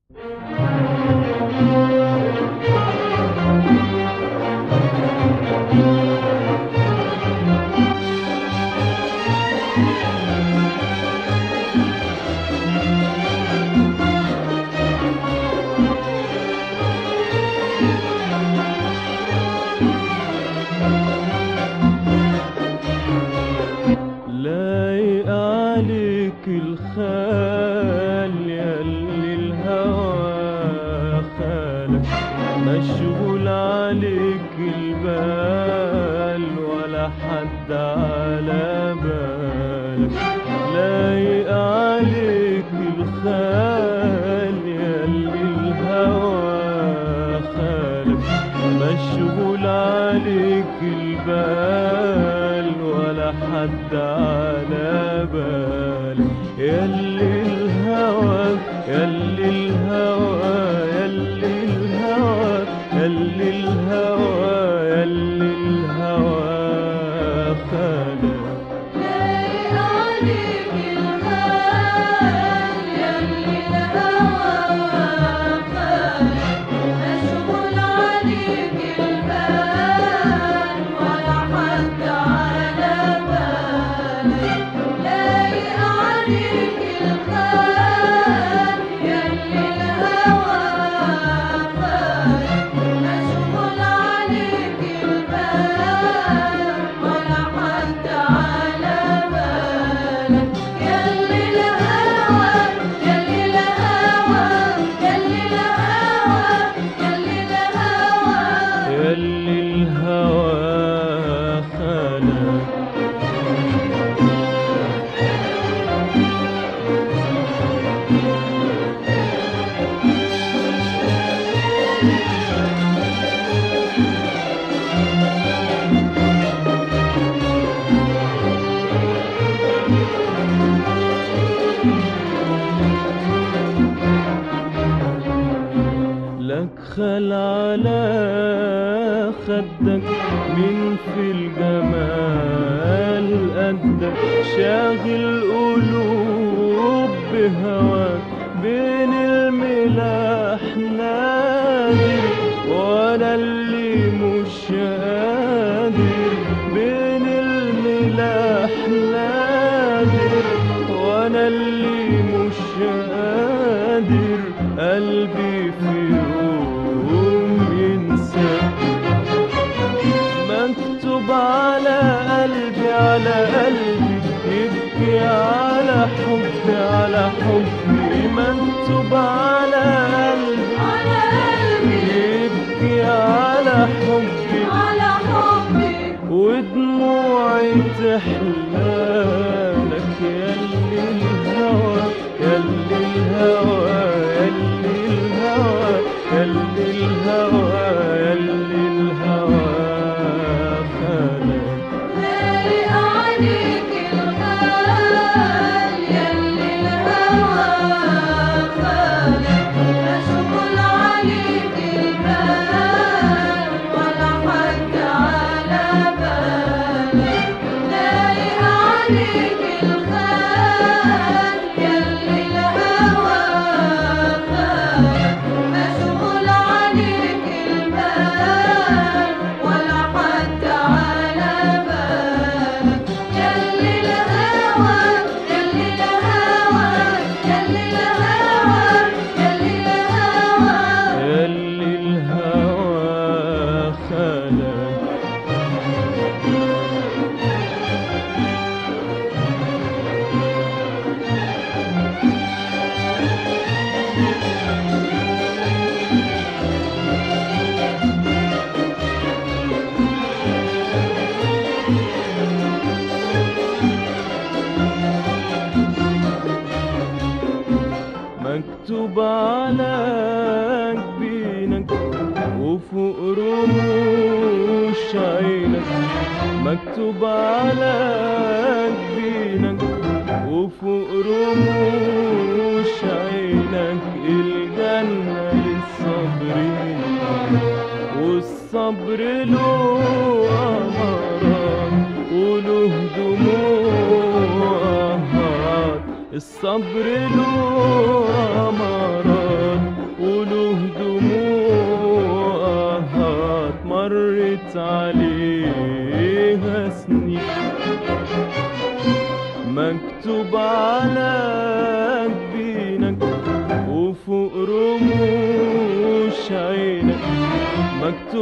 لايق عليك الخال ياللي الهوى خالك مشغول عليك البال ولا حد على بالك لايق عليك الخال ياللي الهوى خالك مشغول عليك البال ولا حد على بالك ياللي الهوى ياللي الهوى ياللي الهوى ياللي الهوى ياللي الهوى خالك لايق عليك الخال ياللي الهوى خالك مشغول عليك البال ولا حد على بالك لايق عليك الخال ياللي الهوى خالك مشغول عليك البال ولا حد على بالك ياللي الهوى ياللي الهوى ياللي الهوى ياللي الهوى ياللي الهوى خالك لك خل على خدك من في الجمال قدك شاغل قلوب بهواك بين الملاح نادر وانا اللي مش قادر بين الملاح نادر وانا اللي مش قادر قلبي في يوم ينسى مكتوب على قلبي على قلبي يبكي على حبي على حبي مكتوب على قلبي على قلبي يبكي على حبي على حبي ودموعي تحلالك ياللي الهوى ياللي الهوى ياللي الهوى ياللي الهوى ياللي الهوى خالك لايق عليك الخال ياللي الهوى خالك مشغول عليك البال ولا حد على بالك لايق عليك الخال ياللي الهوى خالك مشغول عليك البال ولا حد على بالك ياللي الهوى ياللي الهوى ياللي الهوى ياللي الهوى ياللي الهوى خالك مكتوب على جبينك وفوق رموش عينك مكتوب على جبينك وفوق رموش عينك الجنة للصابرين والصبر له أمارات وله دموع الصبر له أمارات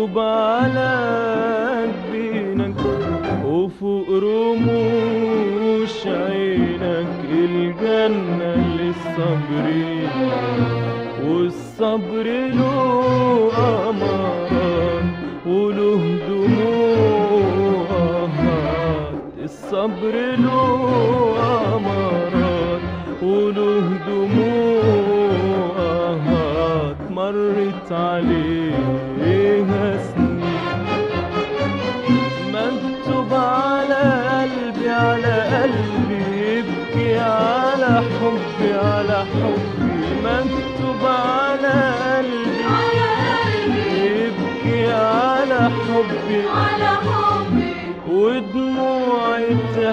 مكتوب على جبينك وفوق رموش عينك الجنة للصابرين والصبر له أمارات وله دموعات الصبر له أمارات وله دموعات مرت عليها سنين مكتوب على قلبي على قلبي يبكي على حبي على حبي مكتوب على قلبي على قلبي يبكي على حبي على حبي ودموعي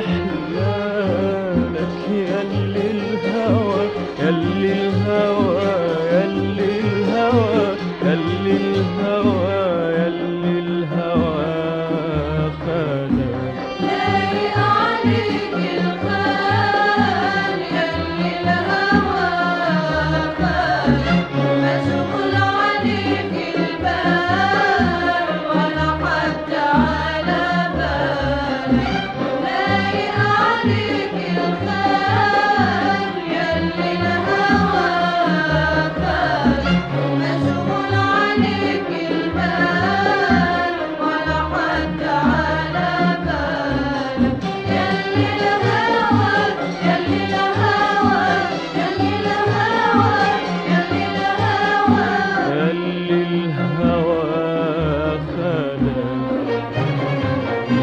تحلالك ياللي الهوى ياللي الهوى ياللي الهوى ياللي الهوى ياللي الهوى خانك لايق عليك الخال ياللي الهوى خالك مشغول عليك البال ولا حد على بالك لايق عليك الخال ياللي الهوى خالك مشغول عليك البال ولا حد على بالك ياللي الهوى ياللي الهوى ياللي الهوى ياللي الهوى ياللي الهوى خانك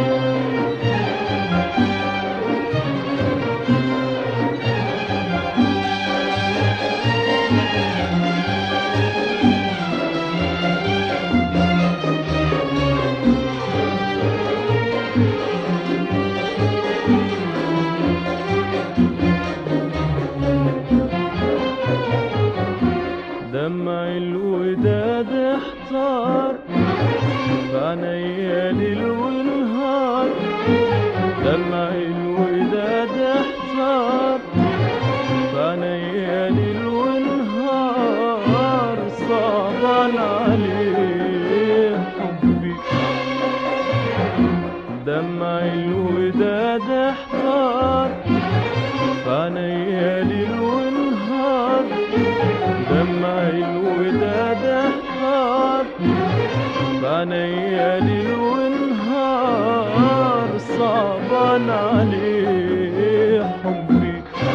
دمع الوداد احتار بعينيا ليل ونهار دمع الوداد احتار بعينيا ليل ونهار صعبان عليه حبي دمع الوداد احتار بعينيا ليل ونهار دمع الوداد احتار بعينيا ليل ونهار صعبان عليه حبي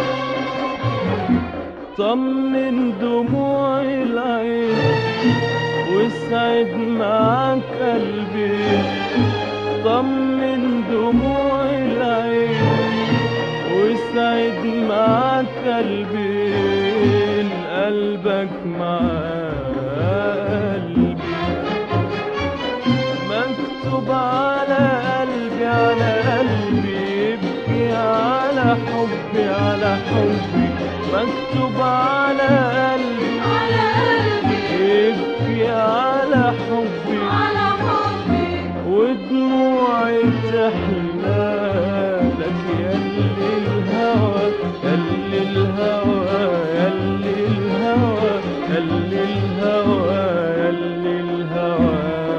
طمن دموع العين واسعد معاك قلبي طمن دموع العين واسعد معاك قلبي قلبك مع قلبي مكتوب على قلبي على قلبي يبكي على حبي على حبي مكتوب على قلبي على قلبي يبكي على حبي على حبي ودموعي تحلالك ياللي الهوى ياللي الهوى ياللي الهوى ياللي الهوى ياللي الهوى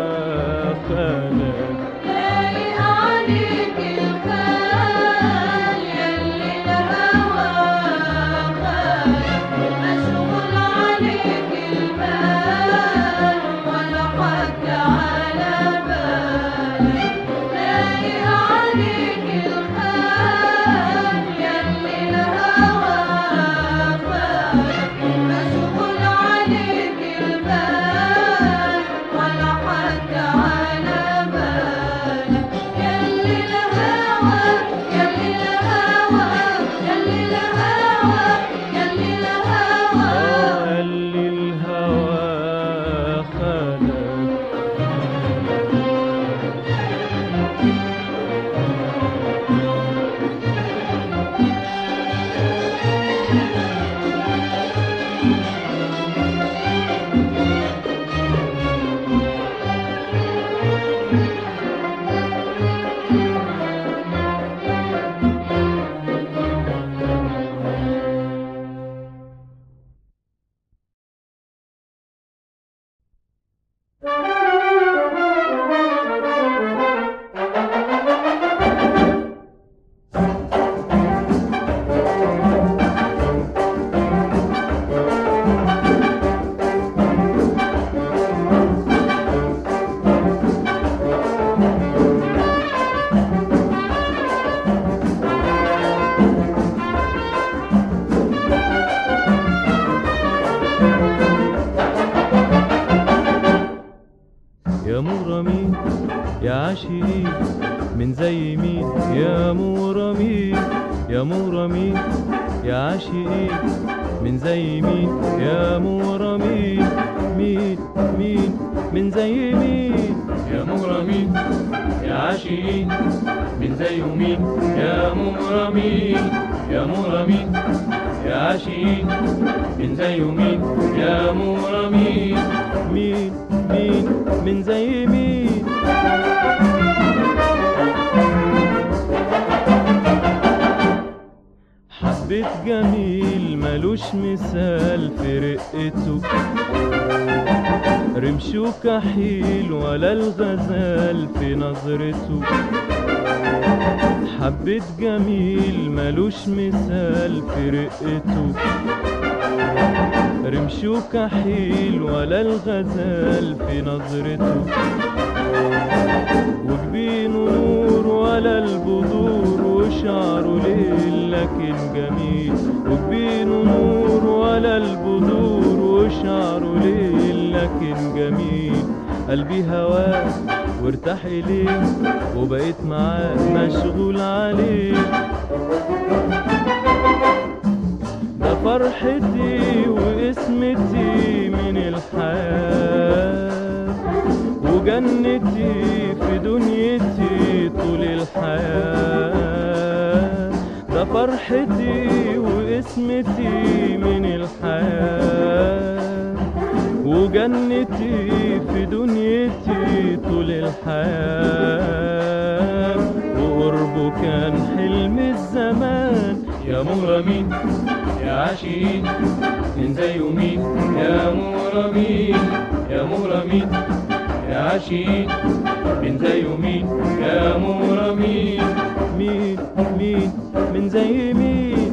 خانك لايق عليك الخال ياللي الهوى خالك مشغول عليك البال ولا حد على بالك لايق عليك الخال ياللي الهوى خالك مشغول عليك يا مغرمين يا عاشقين من زي مين يا مغرمين يا مغرمين يا عاشقين من زي مين يا مغرمين مين مين من زي مين يا مغرمين يا عاشقين من زي مين يا مغرمين يا مغرمين يا عاشقين من زي مين يا مغرمين مين مين من زي مين حبيت جميل ملوش مثال في رقته رمشه كحيل ولا الغزال في نظرته حبيت جميل ملوش مثال في رقته رمشه كحيل ولا الغزال في نظرته وجبينه نور ولا البذور وشعره ليل لكن جميل وجبينه نور ولا البذور وشعره ليل لكن جميل قلبي هواه وارتاح إليه وبقيت معاه مشغول عليه ده فرحتي واسمتي من الحياة وجنتي في دنيتي طول الحياة ده فرحتي واسمتي من الحياة وجنتي في دنيتي طول الحياة وقربه كان حلم الزمان يا مغرمين يا عاشقين من زي مين يا مغرمين يا مغرمين يا عاشقين من زي مين يا مغرمين مين مين من زي مين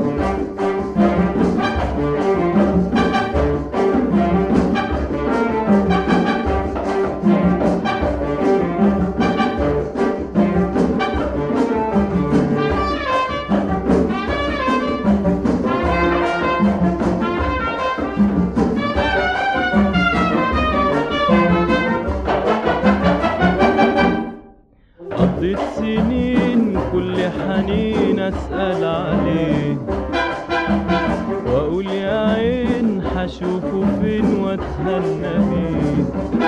قضيت سنين كل حنين اسأل عليه واقول يا عين حشوفه فين واتهنى بيه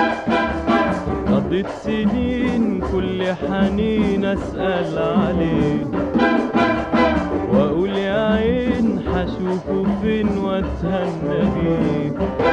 قضيت سنين كل حنين اسأل عليه واقول يا عين حشوفه فين واتهنى بيه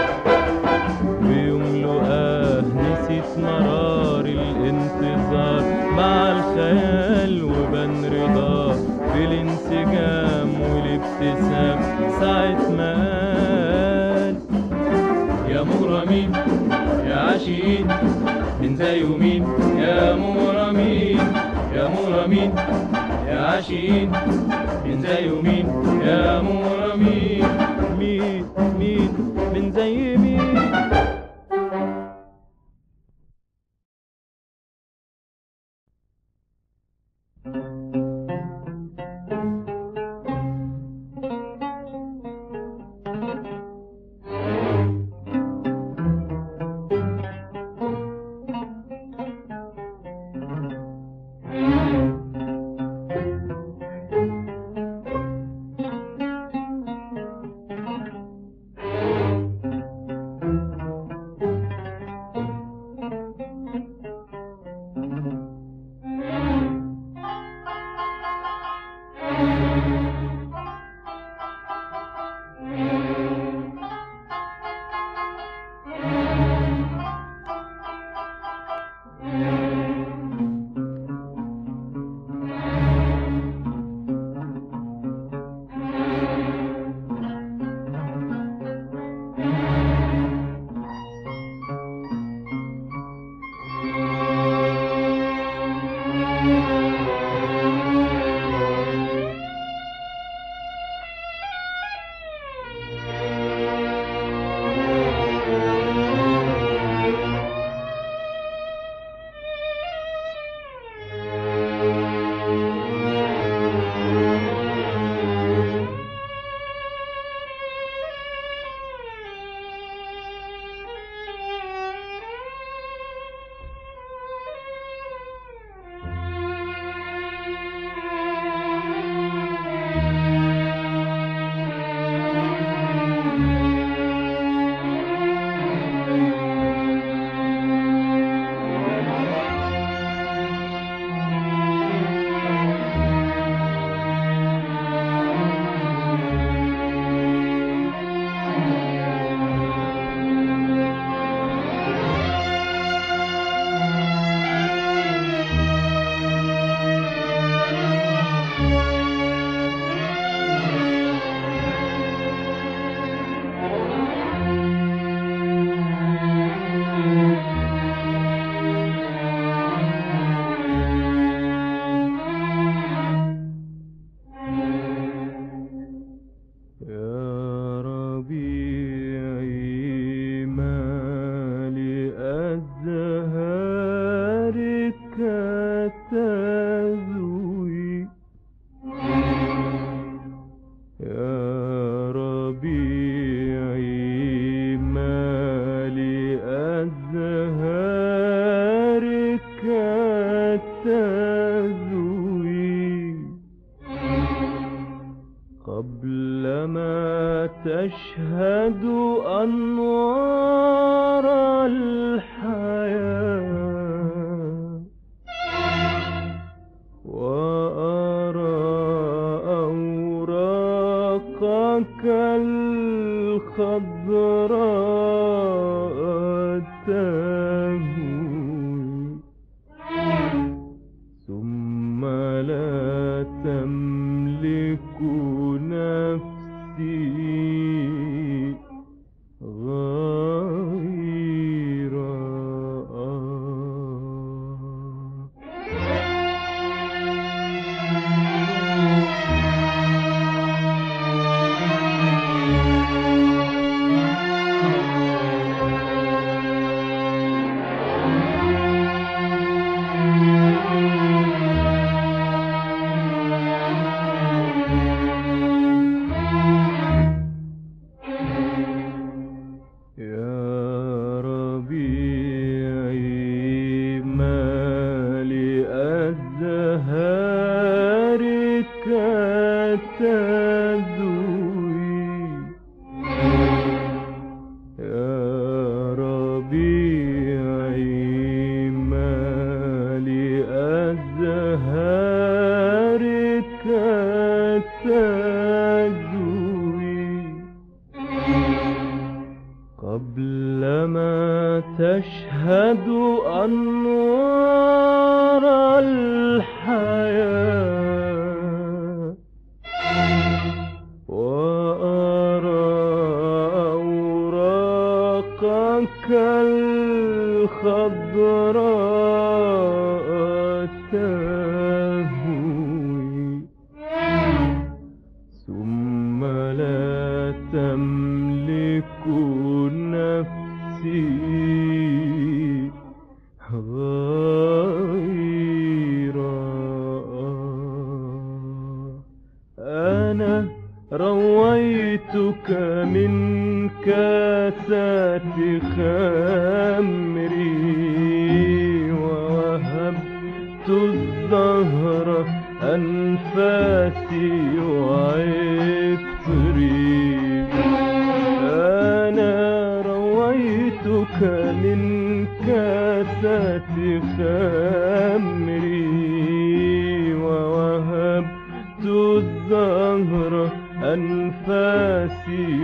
بيوم لقاه نسيت مرار الانتظار مع الخيال وبان رضاه في الانسجام والابتسام ساعة ما قال يا مغرمين يا عاشقين من زي مين يا مغرمين يا مغرمين يا عاشقين من زي مين يا مغرمين مين مين من زي مين تشهد أنوار الحياة وأرى أوراقك الخضراء تهوي ثم لا تملك نفسي غير يا ربيعي ما لأزهارك تدوي يا ربيعي ما لأزهارك تدوي قبل ما تشهد أنوار الحياة وأرى أوراقك الخضراء تهوي ثم لا تملك نفسي غير أنا رويتك من كاسات خمري ووهبت الزهر أنفاسي وعطري أنا رويتك من كاسات خمري ووهبت الزهر أنفاسي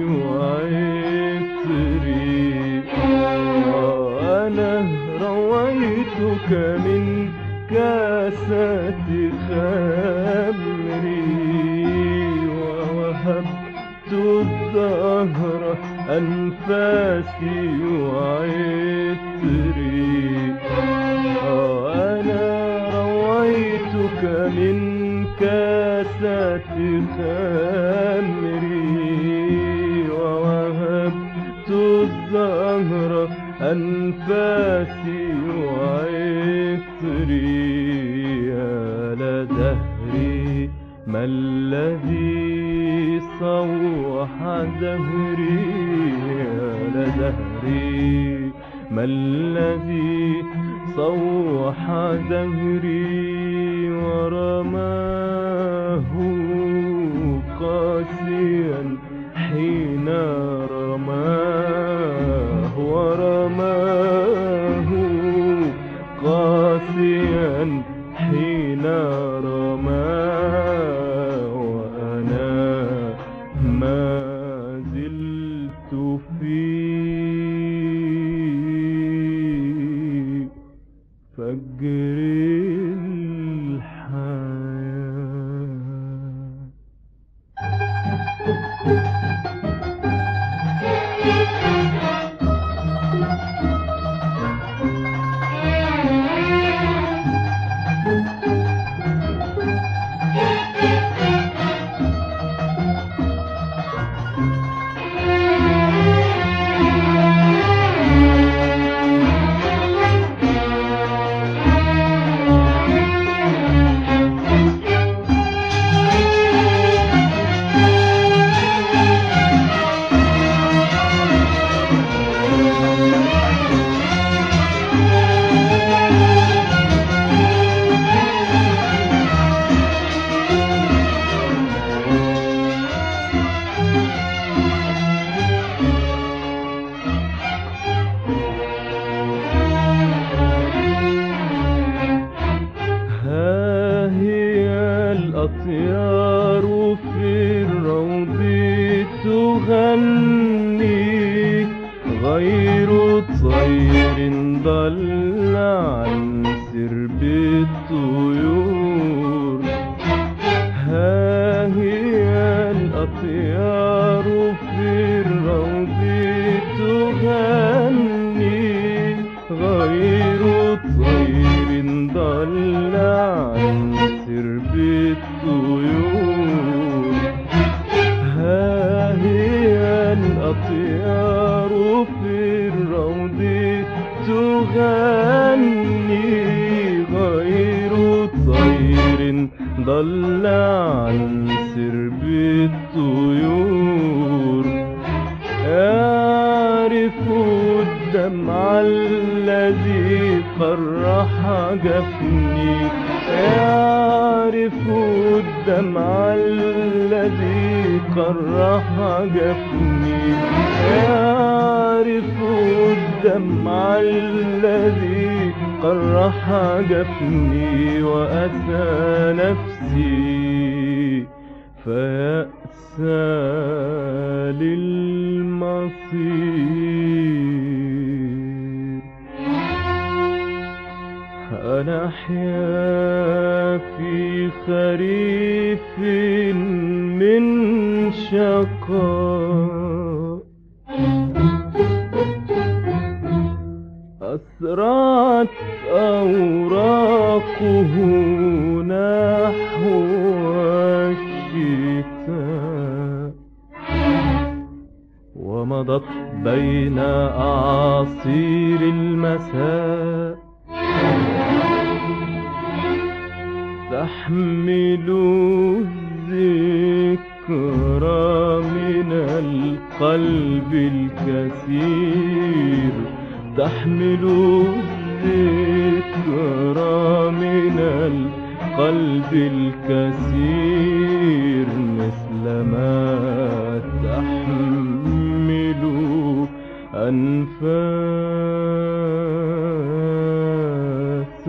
وعطري أنا رويتك من كاسات خمري ووهبت الزهر أنفاسي وعطري أنا رويتك من كاسات خمري ووهبت الزهر أنفاسي وعطري يا لدهري ما الذي صوح دهري يا لدهري ما الذي صوح دهري ورماه قاسيا حين رماه ورماه قاسيا حين رماه وأنا ما زلت في فجر الحياة Thank غير طير ضل عن سرب الطيور ها هي الأطيار في الروض تغني غير طير ضل عن سرب الطيور ها هي الأطيار في الروض تغني غير طير ضل عن سرب الطيور يعرف الدمع الذي قرح جفني يعرف الدمع الذي قرح جفني يعرف الدمع الذي قرح جفني وأسى نفسي فيأسى للمصير أنا أحيا في خريف من شقاء أسرعت أوراقه نحو الشتاء ومضت بين أعاصير المساء تحمل الذكرى من القلب الكثير تحمل الذكرى من القلب الكثير مثل ما تحمل أنفاس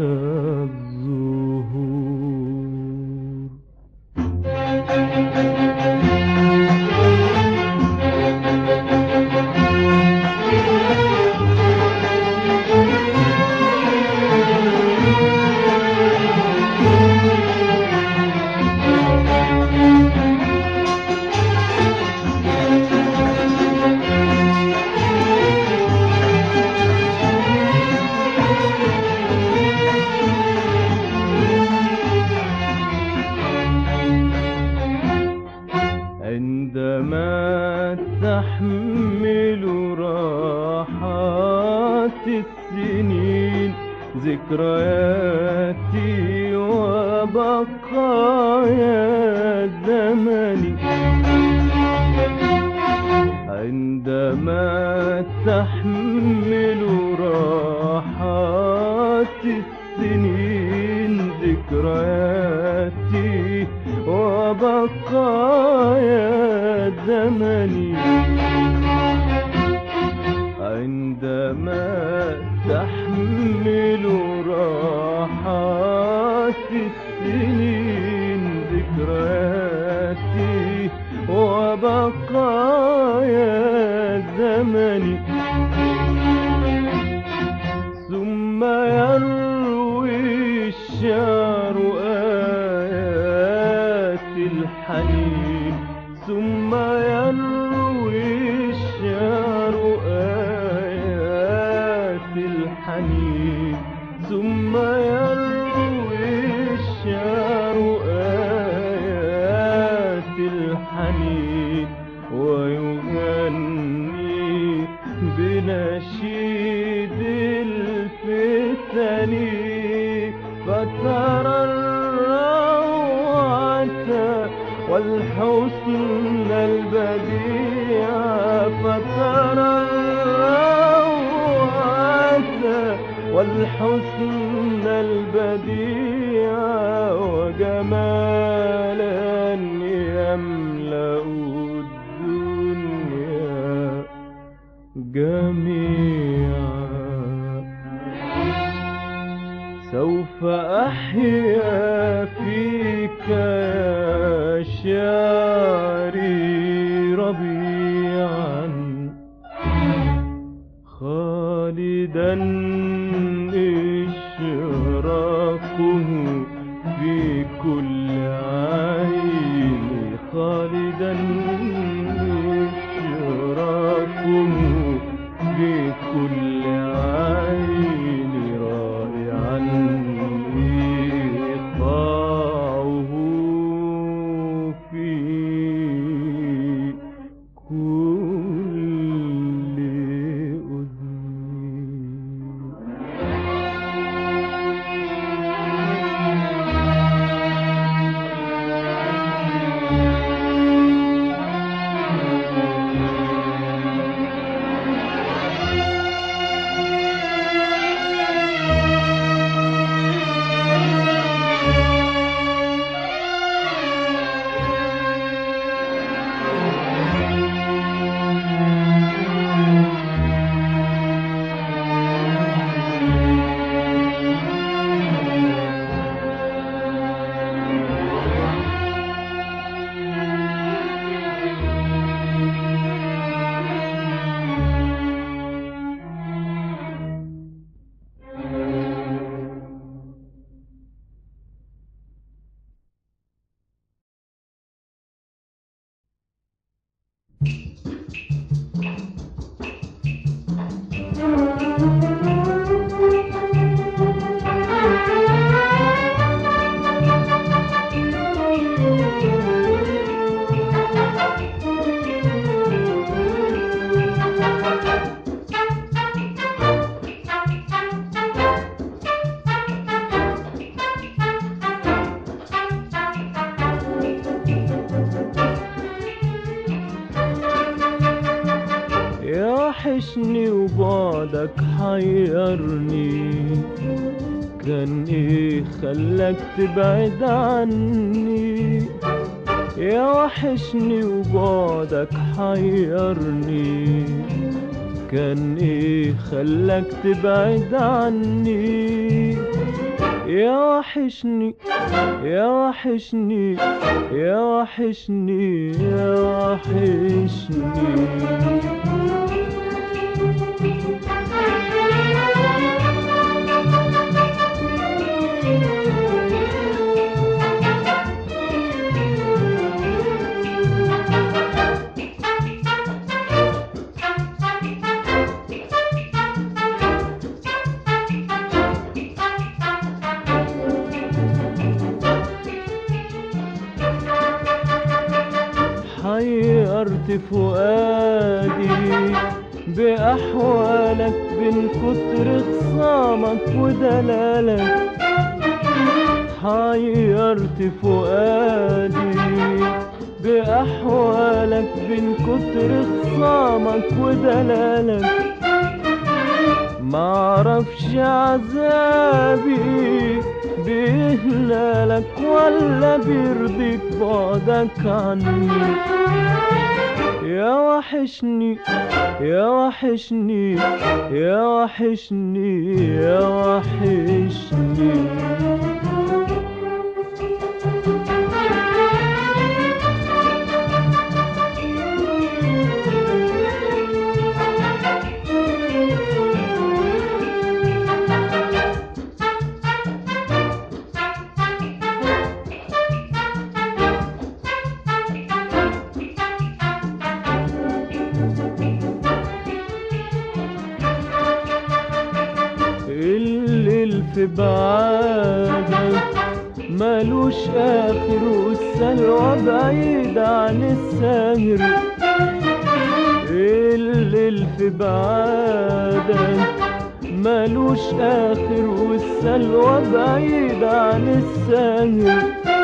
الزهور عندما تحمل راحات السنين ذكرياتي وبقايا زمني عندما تحمل راحات السنين ذكرياتي وبقايا زمني عندما تحمل راحات السنين ذكرياتي وبقايا زمني ثم يروي الشعر آيات الحنين ثم يروي الشعر آيات الحنين ثم يروي الشعر آيات الحنين ويغني بنشيد الفتن فترى الروعة والحسن البديع فترى الروعة والحسن البديع وجمالا يملأ الدنيا جميعا سوف أحيا فيك يا شعري ربيعا خالدا إشراقه في كل عين خالدا إشراقه في كل عين رائعا إيقاعه في كل أذن يوحشني وبعدك حيرني كان ايه خلاك تبعد عني يوحشني وبعدك حيرني كان ايه خلاك تبعد عني يوحشني يوحشني يوحشني يوحشني حيرت فؤادي بأحوالك بين كتر خصامك ودلالك حيرت فؤادي بأحوالك بين كتر خصامك ودلالك معرفش عذابي بيهلالك ولا بيرضيك بعدك عني يا وحشني يا وحشني يا وحشني يا وحشني الليل في بعادك ملوش آخر والسلوى بعيد عن الساهر الليل في بعادك ملوش آخر والسلوى بعيد عن الساهر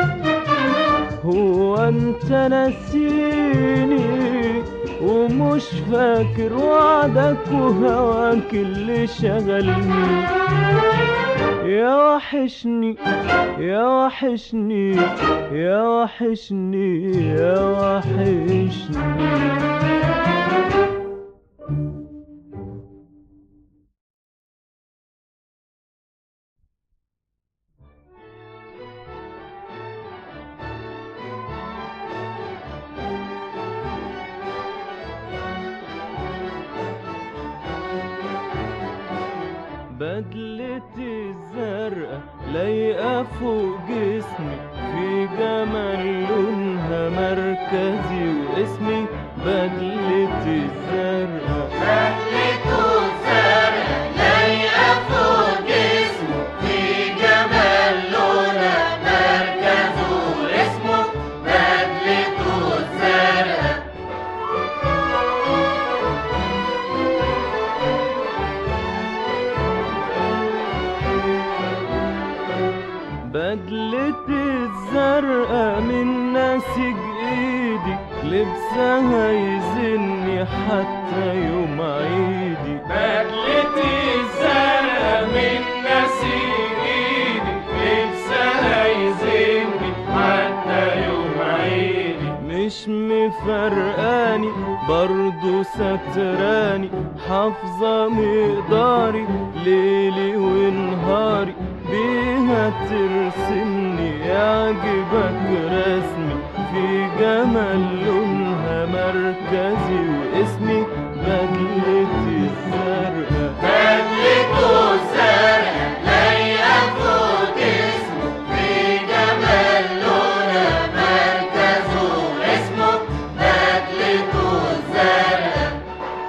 هو انت نسيني ومش فاكر وعدك وهواك اللي شغلني يا وحشني يا وحشني يا وحشني يا وحشني بدلتي الزرقاء لايقة فوق جسمي في جمال لونها مركزي واسمي بدلتي الزرقاء بدلته الزرقاء لايقة فوق جسمه في جمال لونها مركزه اسمه بدلته الزرقاء بدلتي الزرقاء من نسيج ايدي لبسها يزني حتى يوم عيدي بدلتي الزرقاء من نسيج ايدي لبسها يزني حتى يوم عيدي مش مفرقاني برضو ستراني حافظة مقداري ليلي ونهاري بيها ترسمني يعجبك رسمي في جمال لونها مركزي واسمي بدلتي الزرقاء بدلته الزرقاء لايقة فوق جسمه في جمال لونها مركزه اسمه بدلته الزرقاء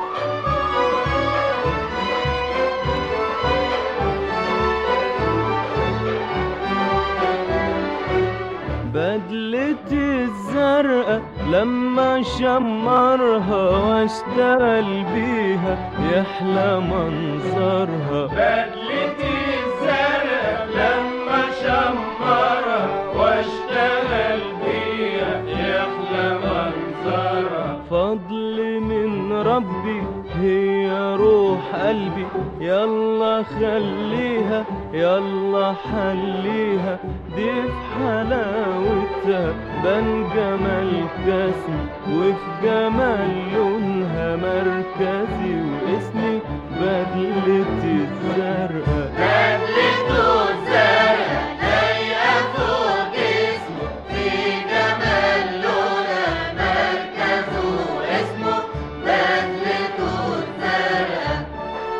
بدلتي الزرقاء لما شمرها واشتغل بيها يحلى منظرها بدلتي الزرقاء لما شمرها واشتغل بيها يحلى منظرها فضل من ربي هي روح قلبي يلا خليها يلا حليها دي في حلاوتها بان جمال جسمي وفي جمال لونها مركزي واسمي بدلتي الزرقاء بدلته الزرقاء لايقة فوق جسمه في جمال لونها مركزه اسمه بدلته الزرقاء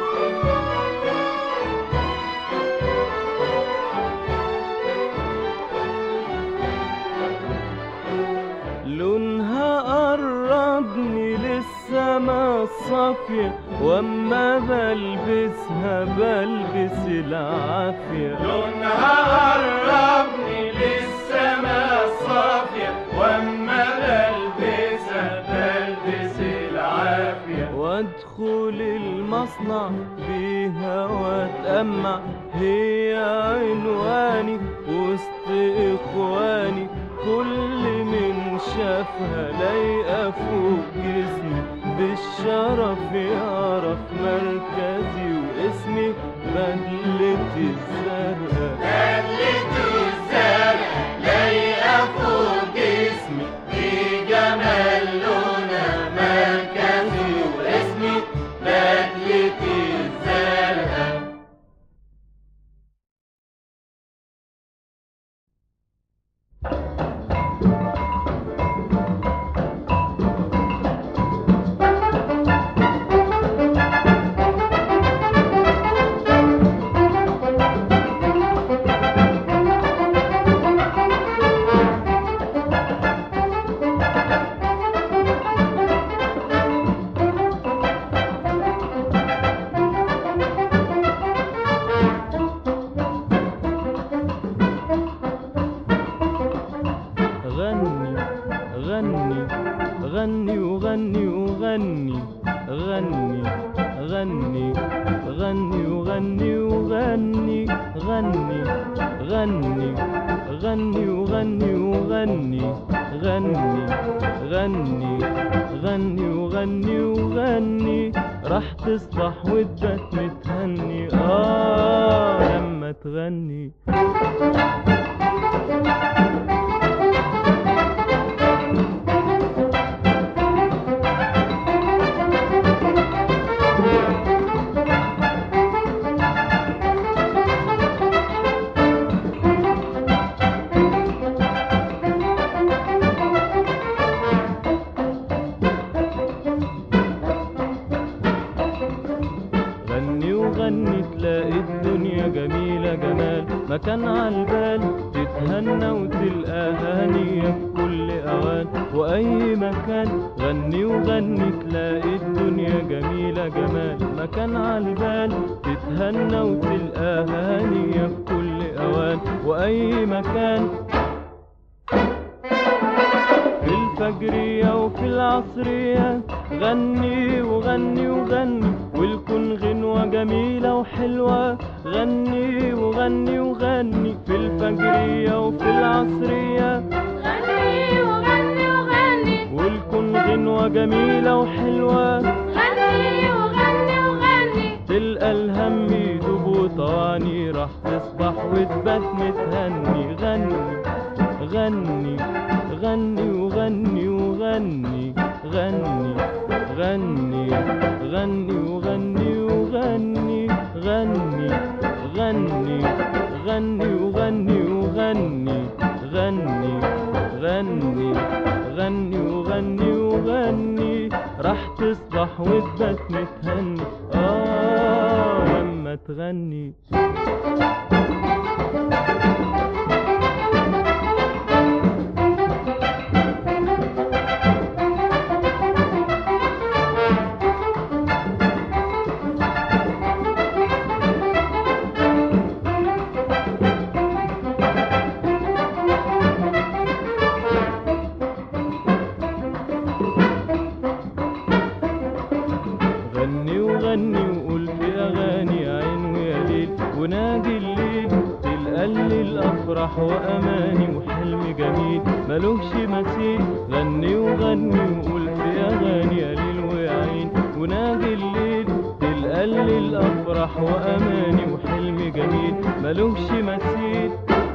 لونها قربني للسما الصافية واما بلبسها بلبس العافية لونها قربني للسما الصافية واما بلبسها بلبس العافية وادخل المصنع بيها واتأمع هي عنواني وسط اخواني كل من شافها لايقة فوق جسمي بالشرف يعرف مركزي واسمي بدلتي الزرقاء بدلته الزرقاء لايقة فوق جسمي في جمال لونها مركزي واسمي بدلتي الزرقاء غني غني غني وغني وغني غني غني غني وغني وغني غني غني غني وغني وغني غني غني غني وغني وغني راح تصبح وتبات متهني اه لما تغني غني وغني وغني تلاقي الدنيا جميلة جمال مكان عالبال تتهنى وتلقى هانية في كل أوان وأي مكان غني وغني تلاقي الدنيا جميلة جمال مكان عالبال تتهنى وتلقى هانية في كل أوان وأي مكان في الفجرية وفي العصرية غني وغني وغني والكون غنوة جميلة وحلوة غني وغني وغني في الفجرية وفي العصرية غني وغني وغني والكون غنوة جميلة وحلوة غني وغني وغني تلقى الهم يدوب وطواني راح تصبح وتبات متهني غني غني غني وغني وغني غني غني غني وغني وغني غني غني غني وغني وغني غني غني غني وغني وغني راح تصبح وتبات متهني اه لما تغني غني وغني وقول في اغاني يا عين ويا ليل ونادي الليل تلقى لي الافراح واماني وحلم جميل ملوش مثيل غني وغني وقول في اغاني يا ليل ويا عين ونادي الليل تلقى لي الافراح واماني وحلم جميل ملوش مثيل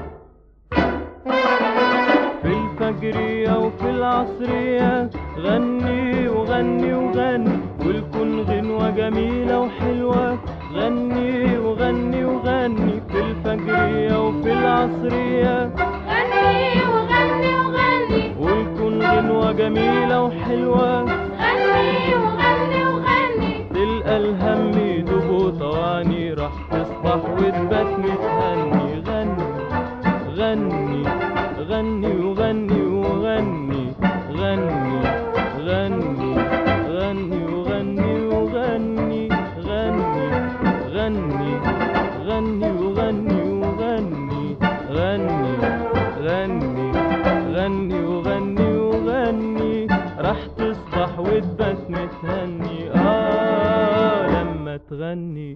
في الفجرية وفي العصرية غني وغني وغني والكون غنوة جميلة وحلوة غني وغني وغني في الفجرية وفي العصرية غني وغني وغني والكون غنوة جميلة وحلوة غني وغني وغني تلقى الهم يدوب وطواني راح تصبح وتبات متهني غني غني غني وغني وغني غني غني غني وغني وغني غني غني غني وغني وغني غني غني غني وغني وغني راح تصبح وتبات متهني اه لما تغني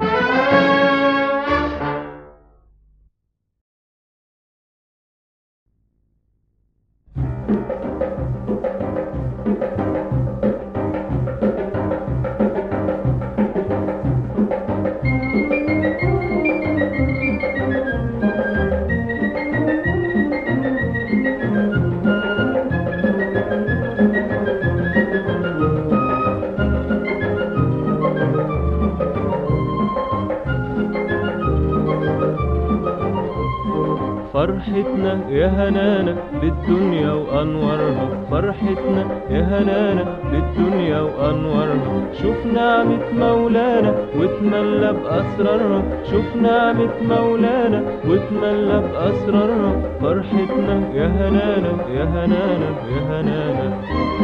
فرحتنا يا هنانا بالدنيا وانوارها فرحتنا يا هنانا بالدنيا وانوارها شوف نعمة مولانا وتملى باسرارها شوف نعمة مولانا وتملى باسرارها فرحتنا يا هنانا يا هنانا يا هنانا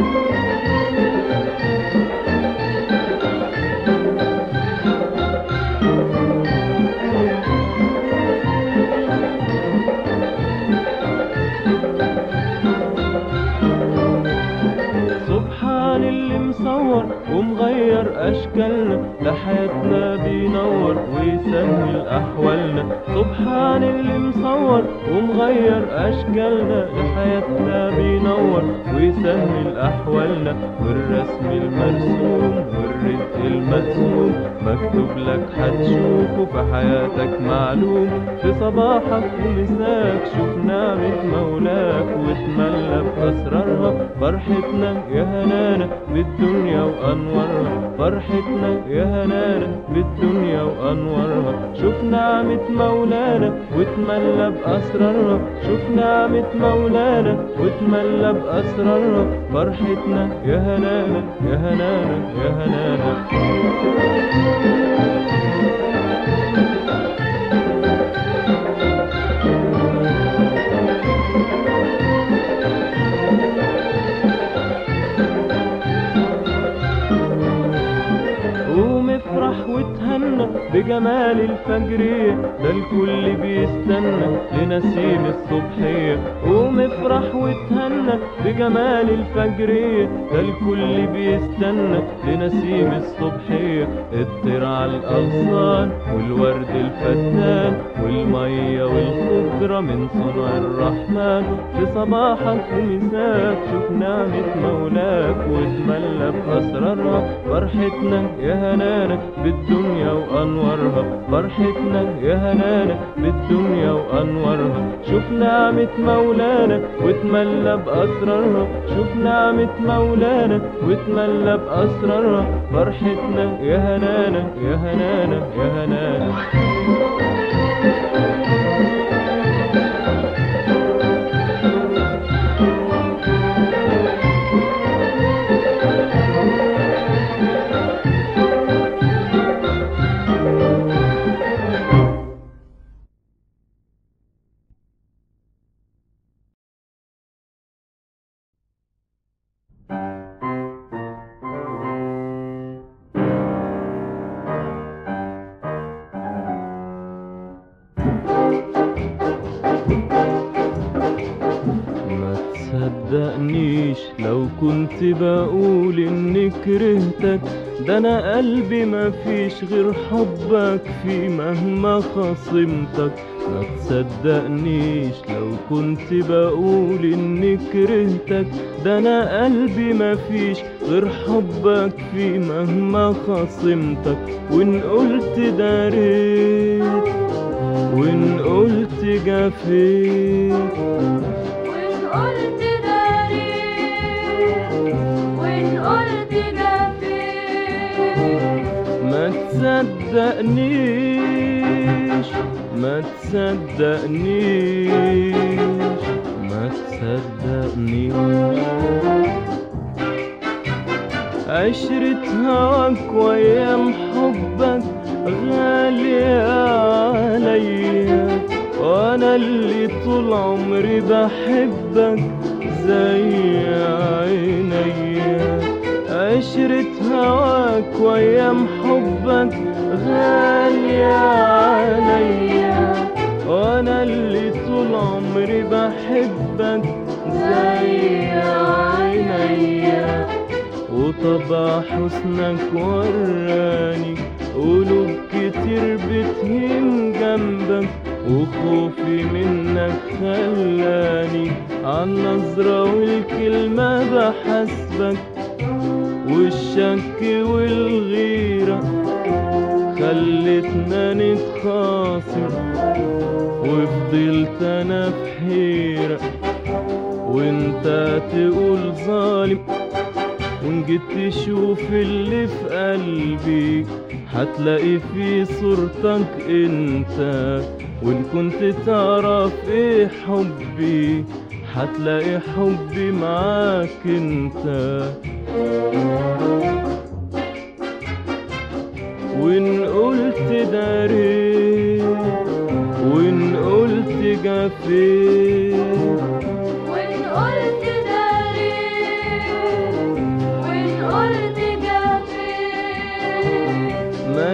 سبحان اللي مصور ومغير اشكالنا لحياتنا بينور ويسهل احوالنا سبحان اللي مصور ومغير اشكالنا لحياتنا بينور ويسهل احوالنا والرسم المرسوم والرزق المقسوم مكتوب لك هتشوفه في حياتك معلوم في صباحك ومساك شوف نعمة مولاك وتملى بأسرارها فرحتنا يا هنانا بالدنيا وأنوارها فرحتنا يا هنانا بالدنيا وأنوارها شوف نعمة مولانا وتملى بأسرارها شوف نعمة مولانا وتملى بأسرارها فرحتنا يا هنانا يا هنانا يا هنانا وتهنى بجمال الفجرية ده الكل بيستنى لنسيم الصبحية قوم افرح وتهنى بجمال الفجرية ده الكل بيستنى لنسيم الصبحية الطير على الأغصان والورد الفتان والمية والخضرة من صنع الرحمن في صباحك ومساك شوف نعمة مولاك واتملى بأسرارها فرحتنا يا هنانا بالدنيا وأنوارها فرحتنا يا هنانا بالدنيا وأنوارها شوف نعمة مولانا واتملى بأسرارها شوف نعمة مولانا واتملى بأسرارها فرحتنا يا هنانا يا هنانا يا هنانا ما تصدقنيش لو كنت بقول اني كرهتك ده انا قلبي ما فيش غير حبك في مهما خصمتك ما تصدقنيش لو كنت بقول اني كرهتك ده انا قلبي ما فيش غير حبك في مهما خصمتك وان قلت داريت وان قلت جفيت وإن قلت داريت وإن قلت جفيت ما تصدقنيش ما تصدقنيش ما تصدقنيش عشرة هواك وأيام حبك غالية عليا وأنا اللي طول عمري بحبك زي عينيا عشرة هواك وأيام حبك غالية عليا وأنا اللي طول عمري بحبك زي عينيا وطبع حسنك وراني قلوب كتير بتهين جنبك وخوفي منك خلاني عن نظرة والكلمة بحسبك والشك والغيرة خلتنا نتخاصم وفضلت انا في حيرة وانت تقول ظالم وان جيت تشوف اللي في قلبي هتلاقي في صورتك انت وان كنت تعرف ايه حبي هتلاقي حبي معاك انت وان قلت داريت وان قلت جفيت وإن قلت داريت وإن قلت جفيت ما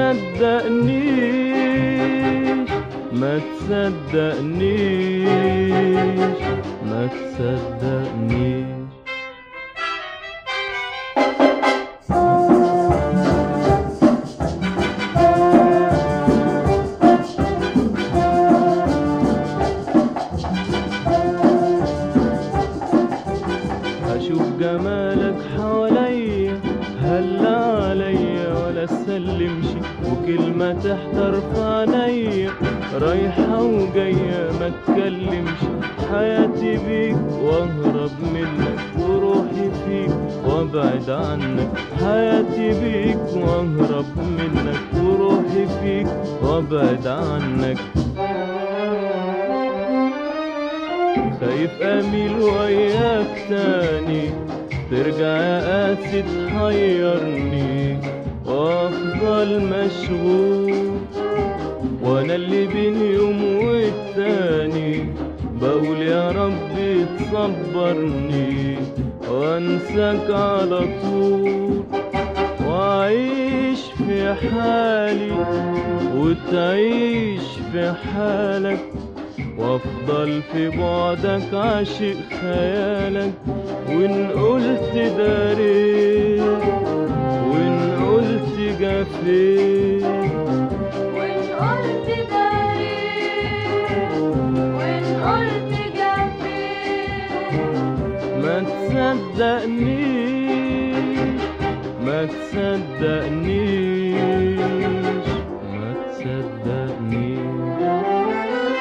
تصدقنيش ما تصدقنيش ما تصدقنيش اشوف جمالك حواليا هلا عليا ولا سلمش وكلمة تحتر في عينيا رايحة وجاية ما تكلمش حياتي بيك واهرب منك وروحي فيك وابعد عنك حياتي بيك واهرب منك وروحي فيك وابعد عنك خايف اميل وياك تاني ترجع يا قاسي تحيرني وافضل مشغول وانا اللي بين يوم والتاني بقول يا رب تصبرني وانساك على طول واعيش في في حالي وتعيش في حالك وافضل في بعدك عاشق خيالك وان قلت داريت وان قلت جفيت وإن قلت داري وإن قلت جفيت ما تصدقنيش ما تصدقنيش ما تصدقنيش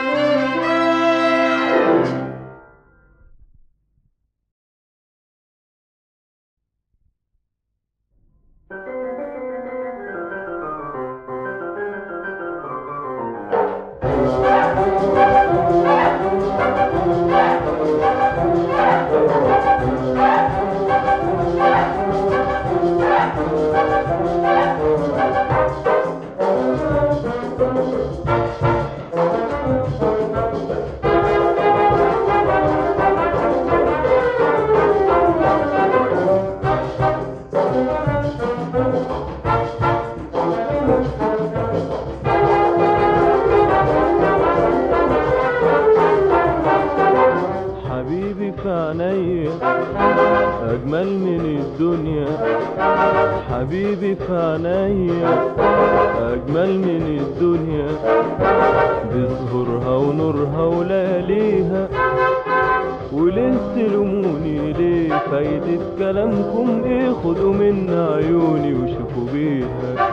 حبيبي في عينيا أجمل من الدنيا حبيبي في عينيا أجمل من الدنيا بظهورها ونورها ولياليها وليه تلوموني ليه فايدة كلامكم ايه خدوا من عيوني وشوفوا بيها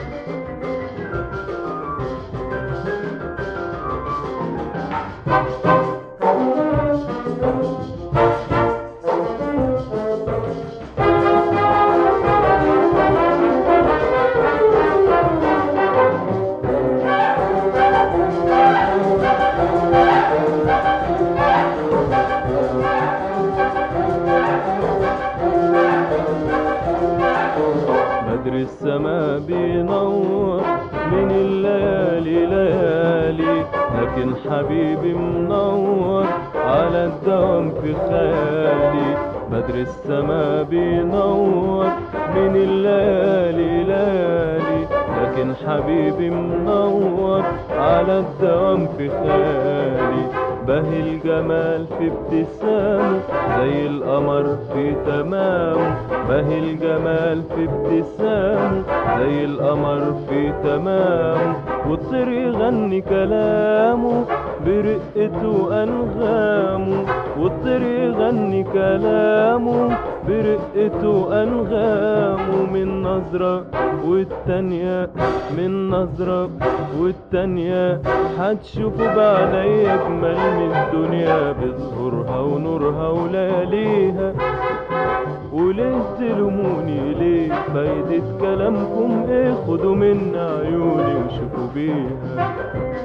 بدر السما بينور من الليالي ليالي لكن حبيبي منور على الدوام في خيالي بدر السما بينور من الليالي ليالي لكن حبيبي منور على الدوام في خيالي بهي الجمال في ابتسامه زي القمر في تمامه بهي الجمال في ابتسامه زي القمر في تمامه والطير يغني كلامه برقته وأنغامه والطير يغني كلامه برقته وأنغامه من نظرة والتانية من نظرة والتانية هتشوفوا بعيني أجمل من الدنيا بظهورها ونورها ولياليها وليه تلوموني ليه فايدة كلامكم ايه خدوا من عيوني وشوفوا بيها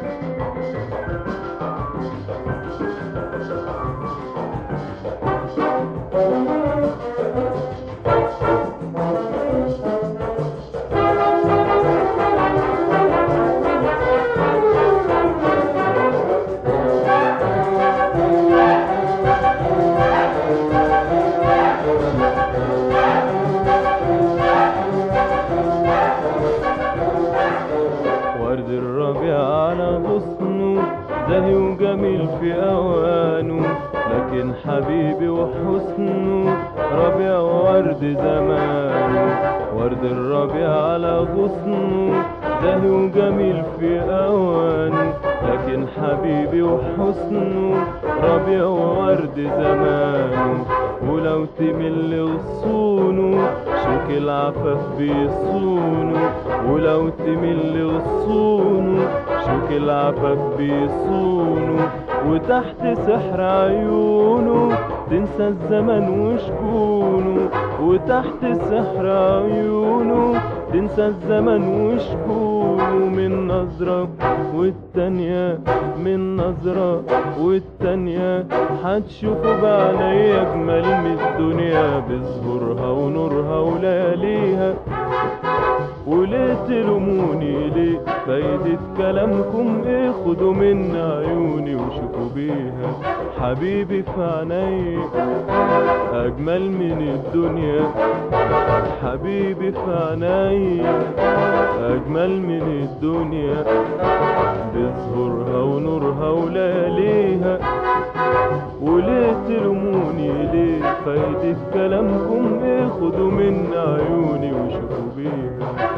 ورد الربيع على غصنه زاهي وجميل في أوانه لكن حبيبي وحسنه ربيع ورد زمانه ورد الربيع على غصنه زاهي وجميل في أوانه لكن حبيبي وحسنه ربيع ورد زمانه ولو تمل غصونه شوك العفاف بيصونه ولو تمل غصونه شوك العفاف بيصونه وتحت سحر عيونه تنسى الزمن وشكونه وتحت سحر عيونه تنسى الزمن وشكونه من نظرة والتانية من نظرة والتانية هتشوفوا بعيني أجمل من الدنيا بظهورها ونورها ولياليها وليه تلوموني ليه فايدة كلامكم ايه خدوا من عيوني وشوفوا بيها حبيبي في عيني اجمل من الدنيا حبيبي في عيني اجمل من الدنيا بظهورها ونورها ولياليها وليه تلوموني ليه فايدة كلامكم ايه خدوا من عيوني وشوفوا بيها